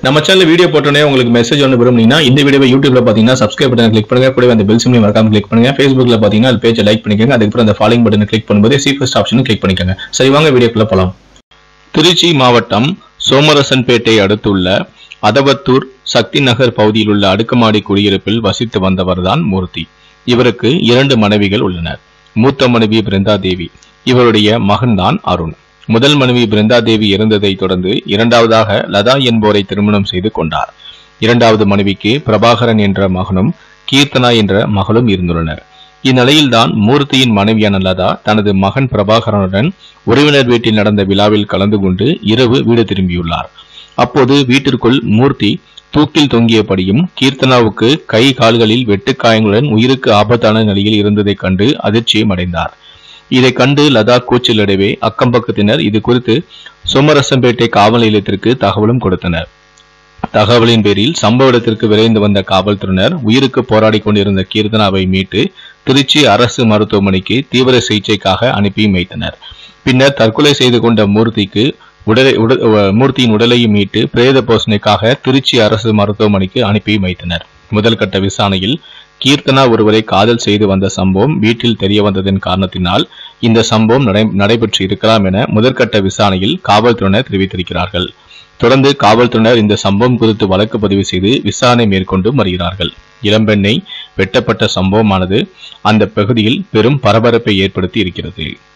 நம்ம channel video போட்டோன்னே உங்களுக்கு மெசேஜ் ஒன்று விரும்புனீங்கன்னா இந்த வீடியோவை யூடியூப்ல பார்த்தீங்கன்னா சப்ஸ்கிரைப் பட்டன் கிளிக் பண்ணுங்க கூடவே அந்த பெல் சிம்லையும் மறக்காம கிளிக் பண்ணுங்க ஃபேஸ்புக்ல பார்த்தீங்கன்னா அது பேஜை லைக் பண்ணிக்கோங்க அதுக்கப்புறம் அந்த ஃபாலோயிங் பட்டனை கிளிக் பண்ணும்போது சீஃபஸ்ட் ஆப்ஷனும் கிளிக் பண்ணிக்கோங்க சரி வாங்க வீடியோக்குள்ள போலாம் திருச்சி மாவட்டம் சோமரசன்பேட்டை அடுத்துள்ள அதவத்தூர் சக்தி நகர் பகுதியில் உள்ள அடுக்குமாடி குடியிருப்பில் வசித்து வந்தவர்தான் மூர்த்தி இவருக்கு இரண்டு மனைவிகள் உள்ளனர் மூத்த மனைவி பிருந்தா தேவி இவருடைய மகன்தான் அருண் முதல் மனைவி பிருந்தா தேவி இறந்ததை தொடர்ந்து இரண்டாவதாக லதா என்போரை திருமணம் செய்து கொண்டார் இரண்டாவது மனைவிக்கு பிரபாகரன் என்ற மகனும் கீர்த்தனா என்ற மகளும் இருந்துள்ளனர் இந்நிலையில்தான் மூர்த்தியின் மனைவியான லதா தனது மகன் பிரபாகரனுடன் உறவினர் வீட்டில் நடந்த விழாவில் கலந்து கொண்டு இரவு வீடு திரும்பியுள்ளார் அப்போது வீட்டிற்குள் மூர்த்தி தூக்கில் தொங்கியபடியும் கீர்த்தனாவுக்கு கை கால்களில் வெட்டுக்காயங்களுடன் உயிருக்கு ஆபத்தான நிலையில் இருந்ததைக் கண்டு அதிர்ச்சியும் அடைந்தார் இதைக் கண்டு லதா கூச்சலிடவே அக்கம்பக்கத்தினர் இது குறித்து சோமரசம்பேட்டை காவல் நிலையத்திற்கு தகவலும் கொடுத்தனர் தகவலின் பேரில் சம்பவ இடத்திற்கு விரைந்து வந்த காவல்துறையினர் உயிருக்கு போராடி கொண்டிருந்த கீர்த்தனாவை மீட்டு திருச்சி அரசு மருத்துவமனைக்கு தீவிர சிகிச்சைக்காக அனுப்பி வைத்தனர் பின்னர் தற்கொலை செய்து கொண்ட மூர்த்திக்கு உடலை உட அஹ் மூர்த்தியின் உடலையும் மீட்டு பிரேத போசனைக்காக திருச்சி அரசு மருத்துவமனைக்கு அனுப்பி வைத்தனர் முதல் கட்ட விசாரணையில் கீர்த்தனா ஒருவரை காதல் செய்து வந்த சம்பவம் வீட்டில் தெரிய வந்ததன் காரணத்தினால் இந்த சம்பவம் நடை நடைபெற்று இருக்கலாம் என முதற்கட்ட விசாரணையில் காவல்துறையினர் தெரிவித்திருக்கிறார்கள் தொடர்ந்து காவல்துறையினர் இந்த சம்பவம் குறித்து வழக்கு பதிவு செய்து விசாரணை மேற்கொண்டு வருகிறார்கள் இளம்பெண்ணை வெட்டப்பட்ட சம்பவமானது அந்த பகுதியில் பெரும் பரபரப்பை ஏற்படுத்தி இருக்கிறது